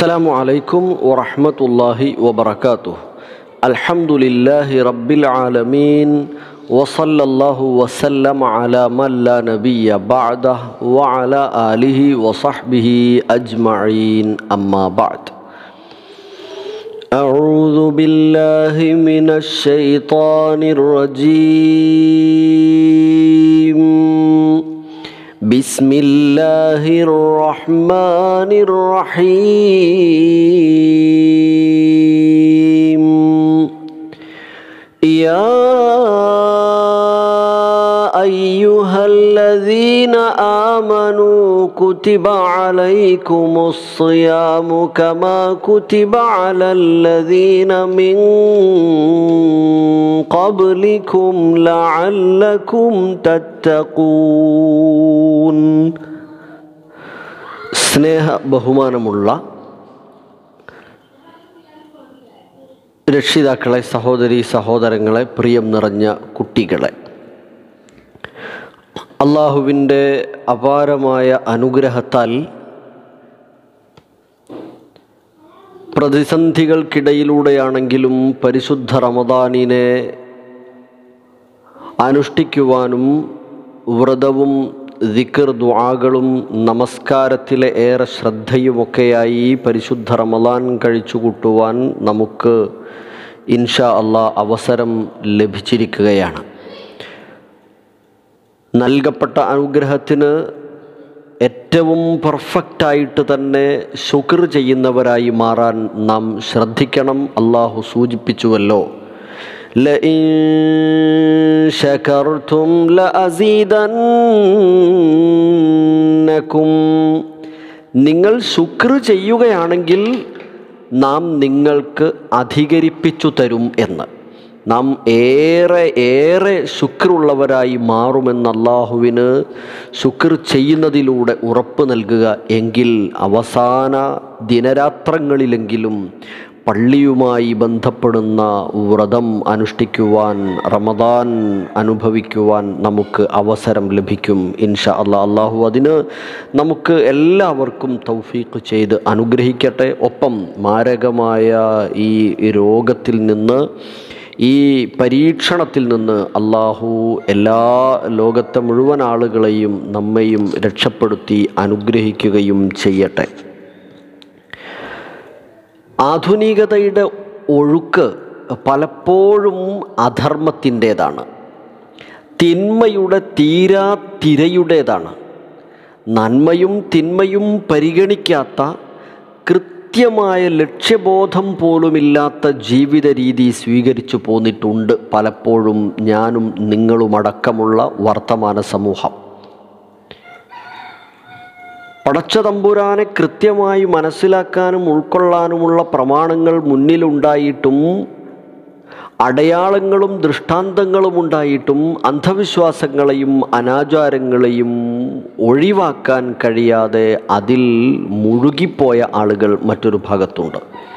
السلام عليكم ورحمة الله وبركاته الحمد لله رب العالمين وصلى الله وسلم على من لا نبي بعده وعلى آله وصحبه أجمعين أما بعد أعوذ بالله من الشيطان الرجيم بسم الله الرحمن الرحيم يا أيها الذين آمنوا كتب عليكم الصيام كما كتب على الذين من قبلكم لعلكم تتقون സ്നേഹ ബഹുമാനമുള്ള രക്ഷിതാക്കളെ സഹോദരി സഹോദരങ്ങളെ പ്രിയം നിറഞ്ഞ കുട്ടികളെ അള്ളാഹുവിൻ്റെ അപാരമായ അനുഗ്രഹത്താൽ പ്രതിസന്ധികൾക്കിടയിലൂടെയാണെങ്കിലും പരിശുദ്ധ റമദാനിനെ അനുഷ്ഠിക്കുവാനും വ്രതവും ദിക്കർ ദുആകളും നമസ്കാരത്തിലെ ഏറെ ശ്രദ്ധയുമൊക്കെയായി പരിശുദ്ധ റമദാൻ കഴിച്ചു കൂട്ടുവാൻ നമുക്ക് ഇൻഷാ അള്ളാ അവസരം ലഭിച്ചിരിക്കുകയാണ് നൽകപ്പെട്ട അനുഗ്രഹത്തിന് ഏറ്റവും പെർഫെക്റ്റായിട്ട് തന്നെ ശുക്ർ ചെയ്യുന്നവരായി മാറാൻ നാം ശ്രദ്ധിക്കണം അള്ളാഹു സൂചിപ്പിച്ചുവല്ലോ ലഇൻ ശകർതും ലഅസീദന്നകും നിങ്ങൾ ശുക്ർ ചെയ്യുകയാണെങ്കിൽ നാം നിങ്ങൾക്ക് അധികരിപ്പിച്ചു തരും എന്ന് നാം ഏറെ ഏറെ ശുക്രുള്ളവരായി മാറുമെന്ന് അള്ളാഹുവിന് ശുക്ർ ചെയ്യുന്നതിലൂടെ ഉറപ്പ് നൽകുക എങ്കിൽ അവസാന ദിനരാത്രങ്ങളിലെങ്കിലും പള്ളിയുമായി ബന്ധപ്പെടുന്ന വ്രതം അനുഷ്ഠിക്കുവാൻ റമദാൻ അനുഭവിക്കുവാൻ നമുക്ക് അവസരം ലഭിക്കും ഇൻഷാ അള്ളാഹ് അള്ളാഹു അതിന് നമുക്ക് എല്ലാവർക്കും തൗഫീഖ് ചെയ്ത് അനുഗ്രഹിക്കട്ടെ ഒപ്പം മാരകമായ ഈ രോഗത്തിൽ നിന്ന് ഈ പരീക്ഷണത്തിൽ നിന്ന് അള്ളാഹു എല്ലാ ലോകത്തെ മുഴുവൻ ആളുകളെയും നമ്മയും രക്ഷപ്പെടുത്തി അനുഗ്രഹിക്കുകയും ചെയ്യട്ടെ ആധുനികതയുടെ ഒഴുക്ക് പലപ്പോഴും അധർമ്മത്തിൻ്റേതാണ് തിന്മയുടെ തീരാ തിരയുടേതാണ് നന്മയും തിന്മയും പരിഗണിക്കാത്ത കൃത്യമായ ലക്ഷ്യബോധം പോലുമില്ലാത്ത ജീവിത രീതി സ്വീകരിച്ചു പോന്നിട്ടുണ്ട് പലപ്പോഴും ഞാനും നിങ്ങളുമടക്കമുള്ള വർത്തമാന സമൂഹം പടച്ച തമ്പുരാനെ കൃത്യമായി മനസ്സിലാക്കാനും ഉൾക്കൊള്ളാനുമുള്ള പ്രമാണങ്ങൾ മുന്നിലുണ്ടായിട്ടും അടയാളങ്ങളും ദൃഷ്ടാന്തങ്ങളും ഉണ്ടായിട്ടും അന്ധവിശ്വാസങ്ങളെയും അനാചാരങ്ങളെയും ഒഴിവാക്കാൻ കഴിയാതെ അതിൽ മുഴുകിപ്പോയ ആളുകൾ മറ്റൊരു ഭാഗത്തുണ്ട്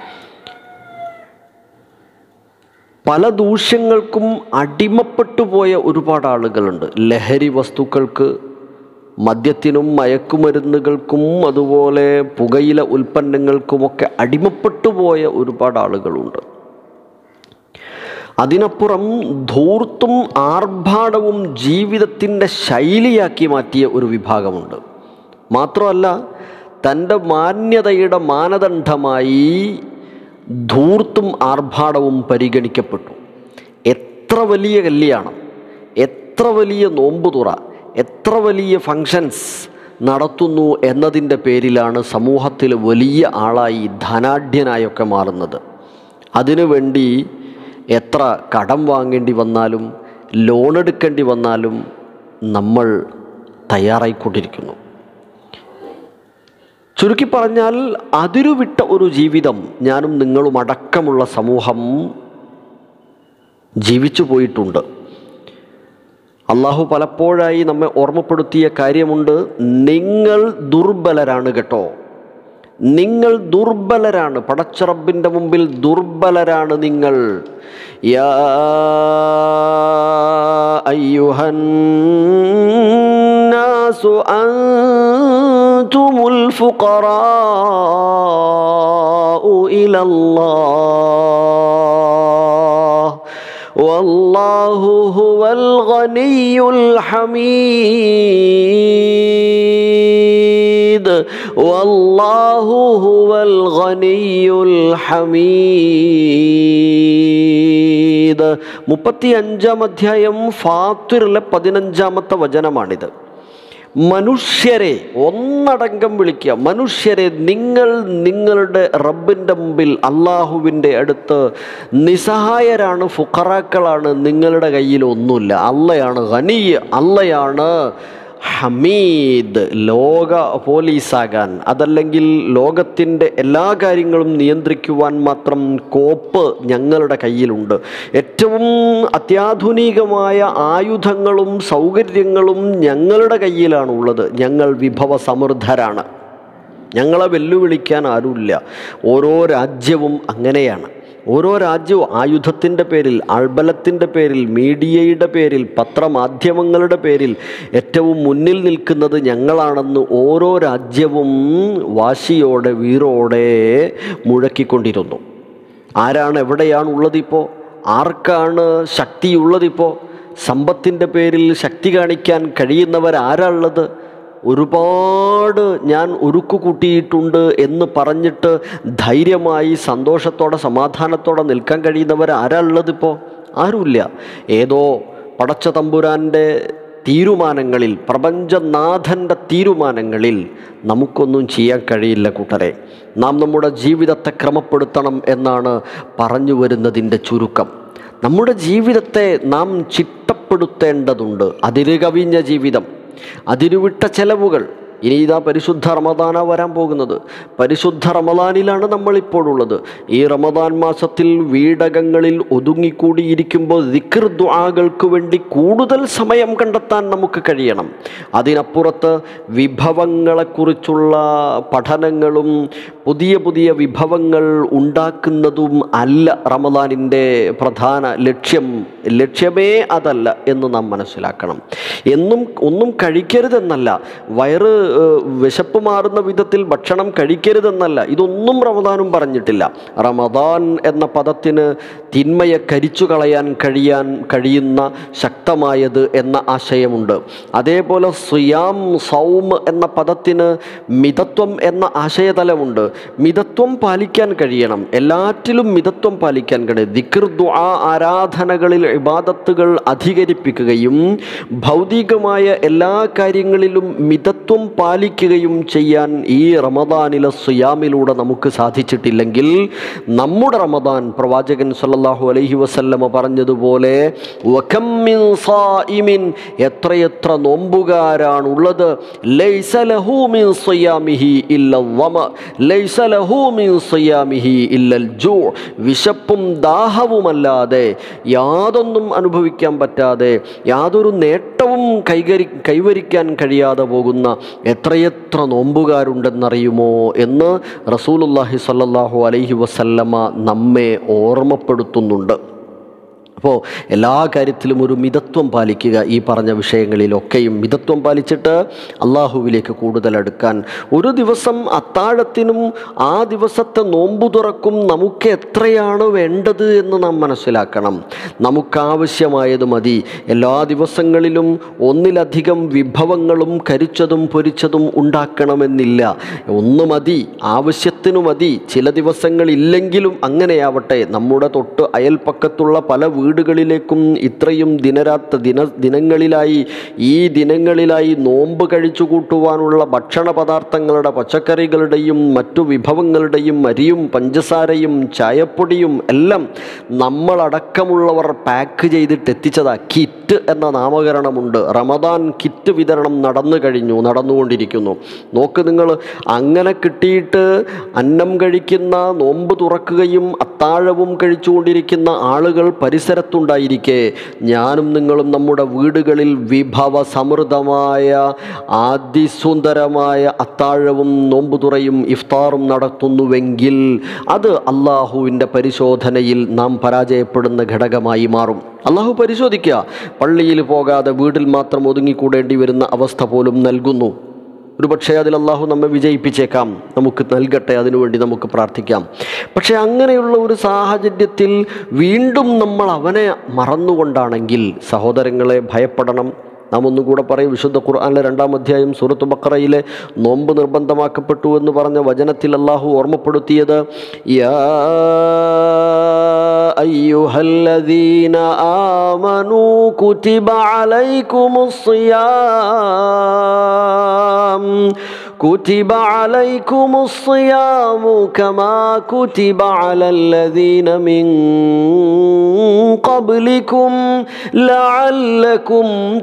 പല ദൂഷ്യങ്ങൾക്കും അടിമപ്പെട്ടു പോയ ഒരുപാട് ആളുകളുണ്ട് ലഹരി വസ്തുക്കൾക്ക് മദ്യത്തിനും മയക്കുമരുന്നുകൾക്കും അതുപോലെ പുകയില ഉൽപ്പന്നങ്ങൾക്കുമൊക്കെ അടിമപ്പെട്ടു പോയ ഒരുപാട് ആളുകളുണ്ട് അതിനപ്പുറം ധൂർത്തും ആർഭാടവും ജീവിതത്തിൻ്റെ ശൈലിയാക്കി മാറ്റിയ ഒരു വിഭാഗമുണ്ട് മാത്രമല്ല തൻ്റെ മാന്യതയുടെ മാനദണ്ഡമായി ധൂർത്തും ആർഭാടവും പരിഗണിക്കപ്പെട്ടു എത്ര വലിയ കല്യാണം എത്ര വലിയ നോമ്പുതുറ എത്ര വലിയ ഫങ്ഷൻസ് നടത്തുന്നു എന്നതിൻ്റെ പേരിലാണ് സമൂഹത്തിൽ വലിയ ആളായി ധനാഢ്യനായൊക്കെ മാറുന്നത് അതിനുവേണ്ടി എത്ര കടം വാങ്ങേണ്ടി വന്നാലും ലോൺ എടുക്കേണ്ടി വന്നാലും നമ്മൾ തയ്യാറായിക്കൊണ്ടിരിക്കുന്നു ചുരുക്കി പറഞ്ഞാൽ അതിരുവിട്ട ഒരു ജീവിതം ഞാനും നിങ്ങളും അടക്കമുള്ള സമൂഹം ജീവിച്ചു പോയിട്ടുണ്ട് അള്ളാഹു പലപ്പോഴായി നമ്മെ ഓർമ്മപ്പെടുത്തിയ കാര്യമുണ്ട് നിങ്ങൾ ദുർബലരാണ് കേട്ടോ നിങ്ങൾ ദുർബലരാണ് പടച്ചറബിൻ്റെ മുമ്പിൽ ദുർബലരാണ് നിങ്ങൾ യാ അയ്യുഹൻ الناس أنتم الفقراء إلى الله والله هو الغني الحميد والله هو الغني الحميد മുപ്പത്തി അഞ്ചാം അധ്യായം ഫാത്തിറിലെ പതിനഞ്ചാമത്തെ വചനമാണിത് മനുഷ്യരെ ഒന്നടങ്കം വിളിക്കുക മനുഷ്യരെ നിങ്ങൾ നിങ്ങളുടെ റബ്ബിൻ്റെ മുമ്പിൽ അള്ളാഹുവിൻ്റെ അടുത്ത് നിസ്സഹായരാണ് ഫുഖറാക്കളാണ് നിങ്ങളുടെ കയ്യിൽ ഒന്നുമില്ല അള്ളയാണ് ഖനീയ് അള്ളയാണ് ഹമീദ് ലോക പോലീസാകാൻ അതല്ലെങ്കിൽ ലോകത്തിൻ്റെ എല്ലാ കാര്യങ്ങളും നിയന്ത്രിക്കുവാൻ മാത്രം കോപ്പ് ഞങ്ങളുടെ കയ്യിലുണ്ട് ഏറ്റവും അത്യാധുനികമായ ആയുധങ്ങളും സൗകര്യങ്ങളും ഞങ്ങളുടെ കയ്യിലാണ് ഉള്ളത് ഞങ്ങൾ വിഭവ സമൃദ്ധരാണ് ഞങ്ങളെ വെല്ലുവിളിക്കാൻ ആരുമില്ല ഓരോ രാജ്യവും അങ്ങനെയാണ് ഓരോ രാജ്യവും ആയുധത്തിൻ്റെ പേരിൽ ആൾബലത്തിൻ്റെ പേരിൽ മീഡിയയുടെ പേരിൽ പത്രമാധ്യമങ്ങളുടെ പേരിൽ ഏറ്റവും മുന്നിൽ നിൽക്കുന്നത് ഞങ്ങളാണെന്ന് ഓരോ രാജ്യവും വാശിയോടെ വീറോടെ മുഴക്കിക്കൊണ്ടിരുന്നു ആരാണ് എവിടെയാണ് ഉള്ളതിപ്പോൾ ആർക്കാണ് ശക്തിയുള്ളതിപ്പോൾ സമ്പത്തിൻ്റെ പേരിൽ ശക്തി കാണിക്കാൻ കഴിയുന്നവർ ആരാ ഉള്ളത് ഒരുപാട് ഞാൻ ഉരുക്കു കൂട്ടിയിട്ടുണ്ട് എന്ന് പറഞ്ഞിട്ട് ധൈര്യമായി സന്തോഷത്തോടെ സമാധാനത്തോടെ നിൽക്കാൻ കഴിയുന്നവർ ആരാ ഉള്ളതിപ്പോൾ ആരുമില്ല ഏതോ പടച്ച തമ്പുരാൻ്റെ തീരുമാനങ്ങളിൽ പ്രപഞ്ചനാഥൻ്റെ തീരുമാനങ്ങളിൽ നമുക്കൊന്നും ചെയ്യാൻ കഴിയില്ല കൂട്ടരെ നാം നമ്മുടെ ജീവിതത്തെ ക്രമപ്പെടുത്തണം എന്നാണ് പറഞ്ഞു വരുന്നതിൻ്റെ ചുരുക്കം നമ്മുടെ ജീവിതത്തെ നാം ചിട്ടപ്പെടുത്തേണ്ടതുണ്ട് അതിര് കവിഞ്ഞ ജീവിതം അതിരുവിട്ട ചെലവുകൾ ഇനി ഇതാ പരിശുദ്ധ റമദാന വരാൻ പോകുന്നത് പരിശുദ്ധ റമദാനിലാണ് നമ്മളിപ്പോഴുള്ളത് ഈ റമദാൻ മാസത്തിൽ വീടകങ്ങളിൽ ഒതുങ്ങിക്കൂടിയിരിക്കുമ്പോൾ ദിക്ർ ദ്വാകൾക്ക് വേണ്ടി കൂടുതൽ സമയം കണ്ടെത്താൻ നമുക്ക് കഴിയണം അതിനപ്പുറത്ത് വിഭവങ്ങളെക്കുറിച്ചുള്ള പഠനങ്ങളും പുതിയ പുതിയ വിഭവങ്ങൾ ഉണ്ടാക്കുന്നതും അല്ല റമദാനിൻ്റെ പ്രധാന ലക്ഷ്യം ലക്ഷ്യമേ അതല്ല എന്ന് നാം മനസ്സിലാക്കണം എന്നും ഒന്നും കഴിക്കരുതെന്നല്ല വയറ് ഏഹ്, വിശപ്പ് മാറുന്ന വിധത്തിൽ ഭക്ഷണം കഴിക്കരുതെന്നല്ല ഇതൊന്നും റമദാനും പറഞ്ഞിട്ടില്ല റമദാൻ എന്ന പദത്തിന് തിന്മയെ കരിച്ചു കളയാൻ കഴിയാൻ കഴിയുന്ന ശക്തമായത് എന്ന ആശയമുണ്ട് അതേപോലെ സുയാം സൗം എന്ന പദത്തിന് മിതത്വം എന്ന ആശയതലമുണ്ട് മിതത്വം പാലിക്കാൻ കഴിയണം എല്ലാറ്റിലും മിതത്വം പാലിക്കാൻ കഴിയും ദിക്ർ ദുആ ആരാധനകളിൽ ഇബാദത്തുകൾ അധികരിപ്പിക്കുകയും ഭൗതികമായ എല്ലാ കാര്യങ്ങളിലും മിതത്വം പാലിക്കുകയും ചെയ്യാൻ ഈ റമദാനിലെ സുയാമിലൂടെ നമുക്ക് സാധിച്ചിട്ടില്ലെങ്കിൽ നമ്മുടെ റമദാൻ പ്രവാചകൻ സല്ലല്ലാഹു അലൈഹി വസല്ലമ പറഞ്ഞതുപോലെ വകം മിൻ സായിമിൻ എത്രയെത്ര നോമ്പുകാരാണുള്ളത് ലൈസ ലഹു മിൻ സിയാമിഹി ഇല്ല വമ ലൈസ ലഹു മിൻ സിയാമിഹി ഇല്ലൽ ജൂ വിശപ്പും ദാഹവുമല്ലാതെ യാതൊന്നും അനുഭവിക്കാൻ പറ്റാതെ യാതൊരു നേട്ടവും കൈകരി കൈവരിക്കാൻ കഴിയാതെ പോകുന്ന എത്രയെത്ര നോമ്പുകാരുണ്ടെന്നറിയുമോ എന്ന് റസൂലുല്ലാഹി സ്വല്ലല്ലാഹു അലൈഹി വസല്ലമ നമ്മെ ഓർമ്മപ്പെടുത്തുന്നുണ്ട് അപ്പോൾ എല്ലാ കാര്യത്തിലും ഒരു മിതത്വം പാലിക്കുക ഈ പറഞ്ഞ വിഷയങ്ങളിലൊക്കെയും മിതത്വം പാലിച്ചിട്ട് അള്ളാഹുവിലേക്ക് കൂടുതൽ അടുക്കാൻ ഒരു ദിവസം അത്താഴത്തിനും ആ ദിവസത്തെ നോമ്പു തുറക്കും നമുക്ക് എത്രയാണ് വേണ്ടത് എന്ന് നാം മനസ്സിലാക്കണം നമുക്കാവശ്യമായത് മതി എല്ലാ ദിവസങ്ങളിലും ഒന്നിലധികം വിഭവങ്ങളും കരിച്ചതും പൊരിച്ചതും ഉണ്ടാക്കണമെന്നില്ല ഒന്ന് മതി ആവശ്യത്തിനു മതി ചില ദിവസങ്ങളില്ലെങ്കിലും അങ്ങനെയാവട്ടെ നമ്മുടെ തൊട്ട് അയൽപ്പക്കത്തുള്ള പല വീടുകളിലേക്കും ഇത്രയും ദിനരാത്ര ദിന ദിനങ്ങളിലായി ഈ ദിനങ്ങളിലായി നോമ്പ് കഴിച്ചു കൂട്ടുവാനുള്ള ഭക്ഷണ പദാർത്ഥങ്ങളുടെ പച്ചക്കറികളുടെയും മറ്റു വിഭവങ്ങളുടെയും അരിയും പഞ്ചസാരയും ചായപ്പൊടിയും എല്ലാം നമ്മളടക്കമുള്ളവർ പാക്ക് ചെയ്തിട്ട് എത്തിച്ചതാ കിറ്റ് എന്ന നാമകരണമുണ്ട് റമദാൻ കിറ്റ് വിതരണം നടന്നു കഴിഞ്ഞു നടന്നുകൊണ്ടിരിക്കുന്നു നോക്ക് നിങ്ങൾ അങ്ങനെ കിട്ടിയിട്ട് അന്നം കഴിക്കുന്ന നോമ്പ് തുറക്കുകയും അത്താഴവും കഴിച്ചുകൊണ്ടിരിക്കുന്ന ആളുകൾ പരിസരത്തുണ്ടായിരിക്കെ ഞാനും നിങ്ങളും നമ്മുടെ വീടുകളിൽ വിഭവ സമൃദ്ധമായ അതിസുന്ദരമായ അത്താഴവും നോമ്പുതുറയും ഇഫ്താറും നടത്തുന്നുവെങ്കിൽ അത് അള്ളാഹുവിൻ്റെ പരിശോധനയിൽ നാം പരാജയപ്പെടുന്ന ഘടകമായി മാറും അള്ളാഹു പരിശോധിക്കുക പള്ളിയിൽ പോകാതെ വീട്ടിൽ മാത്രം ഒതുങ്ങിക്കൂടേണ്ടി വരുന്ന അവസ്ഥ പോലും നൽകുന്നു ഒരു പക്ഷേ അതിൽ അള്ളാഹു നമ്മെ വിജയിപ്പിച്ചേക്കാം നമുക്ക് നൽകട്ടെ അതിനുവേണ്ടി നമുക്ക് പ്രാർത്ഥിക്കാം പക്ഷേ അങ്ങനെയുള്ള ഒരു സാഹചര്യത്തിൽ വീണ്ടും നമ്മൾ അവനെ മറന്നുകൊണ്ടാണെങ്കിൽ സഹോദരങ്ങളെ ഭയപ്പെടണം നാം ഒന്നുകൂടെ പറയും വിശുദ്ധ ഖുർആാനിലെ രണ്ടാം അധ്യായം സൂറത്ത് ബക്കറയിലെ നോമ്പ് നിർബന്ധമാക്കപ്പെട്ടു എന്ന് പറഞ്ഞ വചനത്തിൽ അള്ളാഹു ഓർമ്മപ്പെടുത്തിയത് യാ أيها الذين آمنوا كتب عليكم الصيام كتب عليكم الصيام كما كتب على الذين من قبلكم لعلكم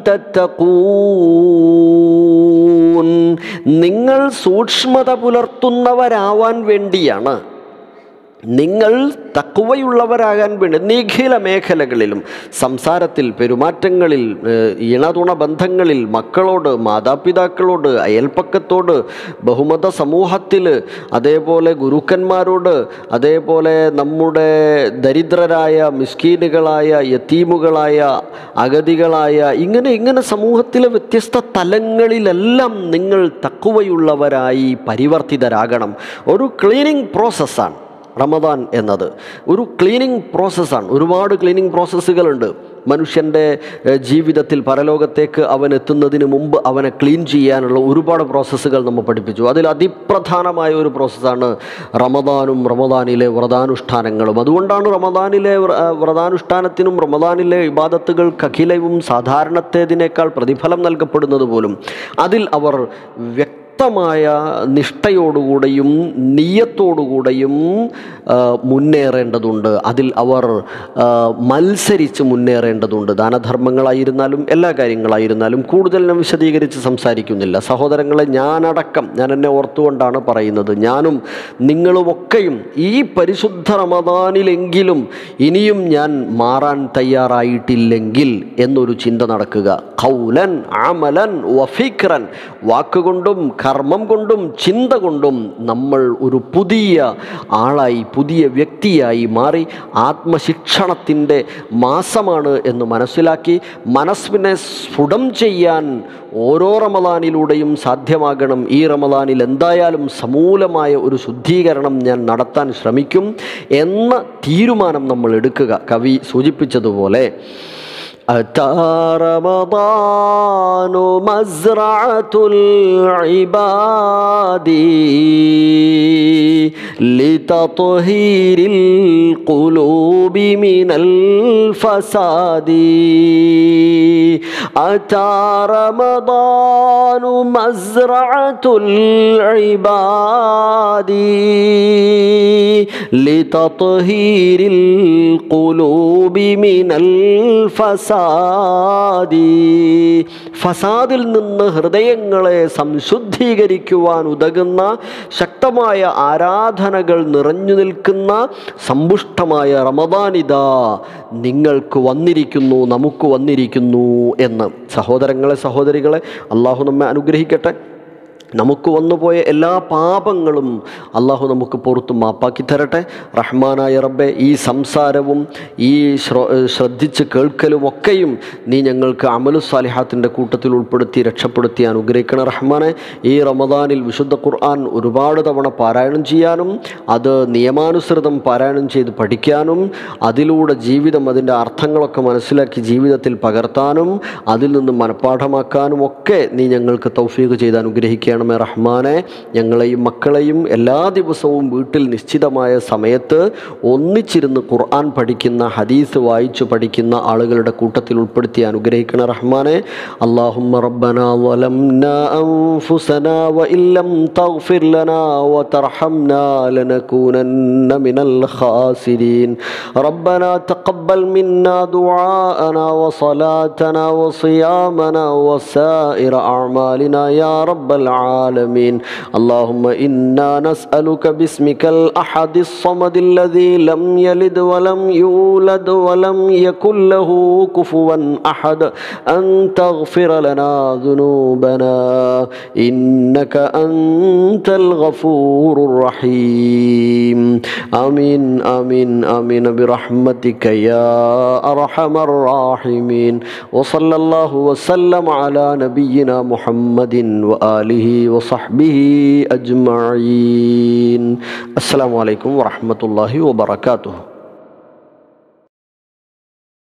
تتقون നിങ്ങൾ സൂക്ഷ്മത പുലർത്തുന്നവരാവാൻ വേണ്ടിയാണ് നിങ്ങൾ തക്കുവയുള്ളവരാകാൻ വേണ്ടി നിഖില മേഖലകളിലും സംസാരത്തിൽ പെരുമാറ്റങ്ങളിൽ ഏഹ്, ഇണതുണ ബന്ധങ്ങളിൽ മക്കളോട് മാതാപിതാക്കളോട് അയൽപ്പക്കത്തോട് ബഹുമത സമൂഹത്തിൽ അതേപോലെ ഗുരുക്കന്മാരോട് അതേപോലെ നമ്മുടെ ദരിദ്രരായ മിസ്കീനുകളായ യത്തീമുകളായ അഗതികളായ ഇങ്ങനെ ഇങ്ങനെ സമൂഹത്തിലെ വ്യത്യസ്ത തലങ്ങളിലെല്ലാം നിങ്ങൾ തക്കുവയുള്ളവരായി പരിവർത്തിതരാകണം ഒരു ക്ലീനിങ് പ്രോസസ്സാണ് റമദാൻ എന്നത് ഒരു ക്ലീനിങ് പ്രോസസ്സാണ് ഒരുപാട് ക്ലീനിങ് പ്രോസസ്സുകളുണ്ട് മനുഷ്യൻ്റെ ഏഹ്, ജീവിതത്തിൽ പരലോകത്തേക്ക് അവൻ എത്തുന്നതിന് മുമ്പ് അവനെ ക്ലീൻ ചെയ്യാനുള്ള ഒരുപാട് പ്രോസസ്സുകൾ നമ്മൾ പഠിപ്പിച്ചു അതിൽ അതിപ്രധാനമായ ഒരു പ്രോസസ്സാണ് റമദാനും റമദാനിലെ വ്രതാനുഷ്ഠാനങ്ങളും അതുകൊണ്ടാണ് റമദാനിലെ വ്ര- ആ, വ്രതാനുഷ്ഠാനത്തിനും റമദാനിലെ ഇബാദത്തുകൾക്ക് അഖിലവും സാധാരണത്തേതിനേക്കാൾ പ്രതിഫലം നൽകപ്പെടുന്നത് പോലും അതിൽ അവർ വ്യക്തി വ്യക്തമായ നിഷ്ഠയോടുകൂടെയും നീയത്തോടുകൂടെയും ആ, മുന്നേറേണ്ടതുണ്ട് അതിൽ അവർ ആ, മത്സരിച്ച് മുന്നേറേണ്ടതുണ്ട് ദാനധർമ്മങ്ങളായിരുന്നാലും എല്ലാ കാര്യങ്ങളായിരുന്നാലും കൂടുതൽ ഞാൻ വിശദീകരിച്ച് സംസാരിക്കുന്നില്ല സഹോദരങ്ങളെ ഞാനടക്കം ഞാൻ എന്നെ ഓർത്തുകൊണ്ടാണ് പറയുന്നത് ഞാനും നിങ്ങളുമൊക്കെയും ഈ പരിശുദ്ധ റമദാനിലെങ്കിലും ഇനിയും ഞാൻ മാറാൻ തയ്യാറായിട്ടില്ലെങ്കിൽ എന്നൊരു ചിന്ത നടക്കുക ഖൗലൻ അമലൻ വഫിക്രൻ വാക്കുകൊണ്ടും കർമ്മം കൊണ്ടും ചിന്ത കൊണ്ടും നമ്മൾ ഒരു പുതിയ ആളായി പുതിയ വ്യക്തിയായി മാറി ആത്മശിക്ഷണത്തിൻ്റെ മാസമാണ് എന്ന് മനസ്സിലാക്കി മനസ്സിനെ സ്ഫുടം ചെയ്യാൻ ഓരോ റമദാനിലൂടെയും സാധ്യമാകണം ഈ റമദാനിൽ എന്തായാലും സമൂലമായ ഒരു ശുദ്ധീകരണം ഞാൻ നടത്താൻ ശ്രമിക്കും എന്ന തീരുമാനം നമ്മൾ എടുക്കുക കവി സൂചിപ്പിച്ചതുപോലെ أتى رمضان مزرعة العباد لتطهير القلوب من الفساد أتى رمضان مزرعة العباد لتطهير القلوب من الفساد ഫസാദിൽ നിന്ന് ഹൃദയങ്ങളെ സംശുദ്ധീകരിക്കുവാൻ ഉതകുന്ന ശക്തമായ ആരാധനകൾ നിറഞ്ഞു നിൽക്കുന്ന സമ്പുഷ്ടമായ റമദാനിത നിങ്ങൾക്ക് വന്നിരിക്കുന്നു നമുക്ക് വന്നിരിക്കുന്നു എന്ന് സഹോദരങ്ങളെ സഹോദരികളെ അള്ളാഹു നമ്മെ അനുഗ്രഹിക്കട്ടെ നമുക്ക് വന്നുപോയ എല്ലാ പാപങ്ങളും അള്ളാഹു നമുക്ക് പുറത്ത് മാപ്പാക്കി തരട്ടെ റഹ്മാനായ റബ്ബെ ഈ സംസാരവും ഈ ശ്ര ശ്രദ്ധിച്ച് കേൾക്കലും ഒക്കെയും നീ ഞങ്ങൾക്ക് അമലു സാലിഹാത്തിൻ്റെ കൂട്ടത്തിൽ ഉൾപ്പെടുത്തി രക്ഷപ്പെടുത്തി അനുഗ്രഹിക്കണം റഹ്മാനെ ഈ റമദാനിൽ വിശുദ്ധ ഖുർആൻ ഒരുപാട് തവണ പാരായണം ചെയ്യാനും അത് നിയമാനുസൃതം പാരായണം ചെയ്ത് പഠിക്കാനും അതിലൂടെ ജീവിതം അതിൻ്റെ അർത്ഥങ്ങളൊക്കെ മനസ്സിലാക്കി ജീവിതത്തിൽ പകർത്താനും അതിൽ നിന്ന് മനഃപ്പാഠമാക്കാനും ഒക്കെ നീ ഞങ്ങൾക്ക് തൗഫീഖ് ചെയ്ത് അനുഗ്രഹിക്കുകയാണമേ റഹ്മാനെ ഞങ്ങളെയും മക്കളെയും എല്ലാ ദിവസവും വീട്ടിൽ നിശ്ചിതമായ സമയത്ത് ഒന്നിച്ചിരുന്ന് ഖുർആൻ പഠിക്കുന്ന ഹദീസ് വായിച്ചു പഠിക്കുന്ന ആളുകളുടെ കൂട്ടത്തിൽ ഉൾപ്പെടുത്തി അനുഗ്രഹിക്കണ റഹ്മാനെ അള്ളാഹുമ്മ റബ്ബന വലംന അൻഫുസന വഇല്ലം തഗ്ഫിർ ലനാ വതർഹംനാ ലനകൂനന്ന മിനൽ ഖാസിരീൻ ربنا تقبل منا دعاءنا وصلاتنا وصيامنا وسائر أعمالنا يا رب العالمين اللهم إنا نسألك باسمك الأحد الصمد الذي لم يلد ولم يولد ولم يكن له كفوا أحد أن تغفر لنا ذنوبنا إنك أنت الغفور الرحيم آمين آمين آمين برحمتك يا أرحم الراحمين وصلى الله وسلم على نبينا محمد وآله وصحبه أجمعين السلام عليكم ورحمة الله وبركاته